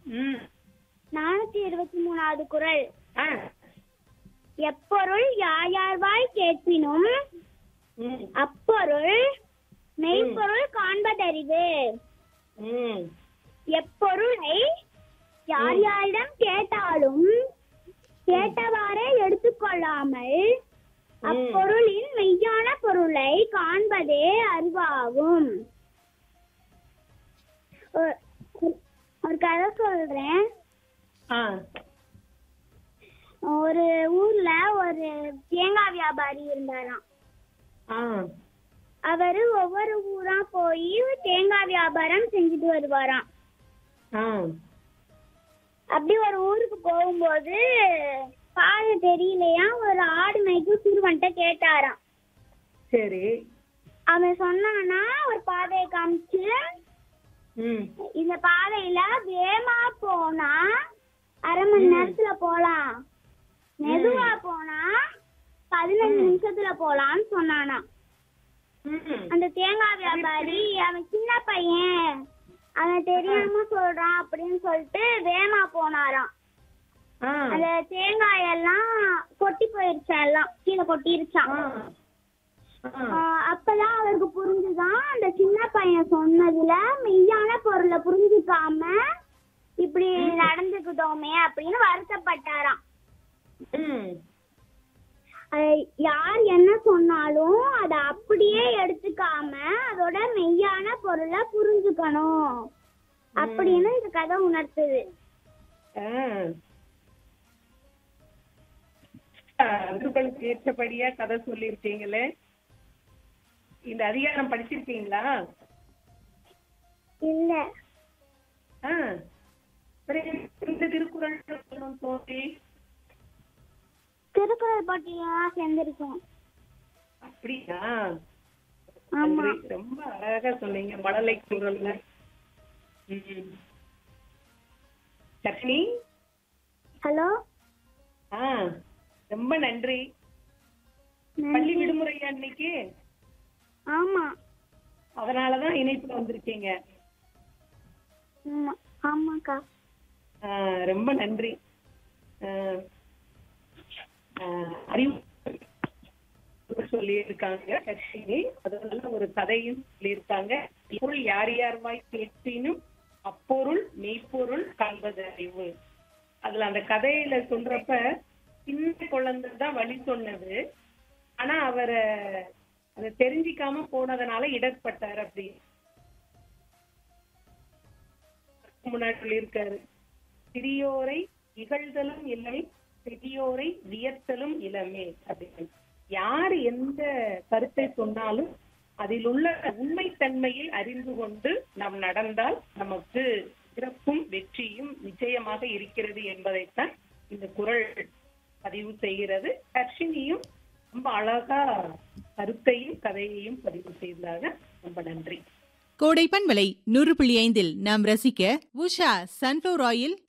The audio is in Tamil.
ம் நானூத்தி இருபத்தி மூணாவது குரல் ஆ எப்பொருள் யாயார்வாய் கேட்பினும் ம் அப்பொருள் மெய்ப்பொருள் காண்பதறிவு ம் எப்பொருளை யார் யாரிடம் கேட்டாலும் கேட்டவாறே எடுத்துக்கொள்ளாமல் அப்பொருளின் மெய்யான பொருளை காண்பதே அறிவாகும் ஒரு- ஒரு கதை சொல்றேன் ஆ ஒரு ஊர்ல ஒரு தேங்காய் வியாபாரி இருந்தாராம் ஆ அவரு ஒவ்வொரு ஊரா போய் தேங்காய் வியாபாரம் செஞ்சுட்டு வருவாராம் ஆ அப்படி ஒரு ஊருக்கு போகும்போது பாதை தெரியலையா ஒரு ஆடு மேய்க்கும் சிறுவன்ட்ட கேட்டாராம் சரி அவன் சொன்னானா ஒரு பாதையை காமிச்சு ம் இந்த பாதையில வேகமா போனா அரை மணி நேரத்துல போலாம் மெதுவா போனா பதினஞ்சு நிமிஷத்துல போலாம்னு சொன்னானா ம் அந்த தேங்காய் வியாபாரி அவன் சின்ன பையன் அவன் தெரியாம சொல்றான் அப்படின்னு சொல்லிட்டு வேகமா போனாராம் ஆ அந்த தேங்காய் எல்லாம் கொட்டி போயிருச்சான் எல்லாம் கீழே கொட்டிருச்சான் ஆ ஆ ஆஹ் அப்பதான் அவருக்கு புரிஞ்சுதான் அந்த சின்ன பையன் சொன்னதுல மெய்யான பொருளை புரிஞ்சுக்காம இப்படி நடந்துக்கிட்டோமே அப்படின்னு வருத்தப்பட்டாராம் ம் அது யார் என்ன சொன்னாலும் அதை அப்படியே எடுத்துக்காம அதோட மெய்யான பொருளை புரிஞ்சுக்கணும் அப்படின்னு இந்த கதை உணர்த்துது அதுகளுக்கு ஏற்றபடியா கதை சொல்லியிருக்கீங்களே இந்த அதிகாரம் படிச்சிருக்கீங்களா இல்ல ஆ அப்புறம் இந்த திருக்குறள் சொல்லணும் தோன்றி திருக்குறள் போட்டியெல்லாம் சேர்ந்திருக்கோம் அப்படியா ஆமா நன்றி. ரொம்ப அழகா சொன்னீங்க மழலை குரல்ல ம். லட்சுமி ஹலோ ஆ ரொம்ப நன்றி பள்ளி விடுமுறையா இன்னைக்கு ஆமா அதனாலதான் இணைப்புல வந்திருக்கீங்க ஆமா ஆமாக்கா ஆ, ரொம்ப நன்றி ஆ, ஆ, அறிவு சொல்லியிருக்காங்க கட்சினி அதனால ஒரு கதையும் சொல்லியிருக்காங்க பொருள் யார் யார்வாய் கேட்பினும் அப்பொருள் மெய்ப்பொருள் காண்பது அறிவு அதுல அந்த கதையில சொல்றப்ப சின்ன குழந்தை தான் வழி சொன்னது ஆனா அவரை அதை தெரிஞ்சிக்காம போனதுனால இடர்பட்டார் அப்படி முன்னாடி சொல்லியிருக்காரு சிறியோரை இகழ்தலும் இல்லை பெரியோரை வியர்த்தலும் இளமே அப்படின்னு யார் எந்த கருத்தை சொன்னாலும் அதில் உள்ள உண்மைத்தன்மையை அறிந்து கொண்டு நாம் நடந்தால் நமக்கு சிறப்பும் வெற்றியும் நிச்சயமாக இருக்கிறது என்பதைத்தான் இந்த குரல் பதிவு செய்கிறது ஹர்ஷினியும் ரொம்ப அழகா கருத்தையும் கதையையும் பதிவு செய்ததாக ரொம்ப நன்றி கோடைப்பன் விலை நூறு புள்ளி ஐந்தில் நாம் ரசிக்க உஷா சன்ஃப்ளவர் ஆயில்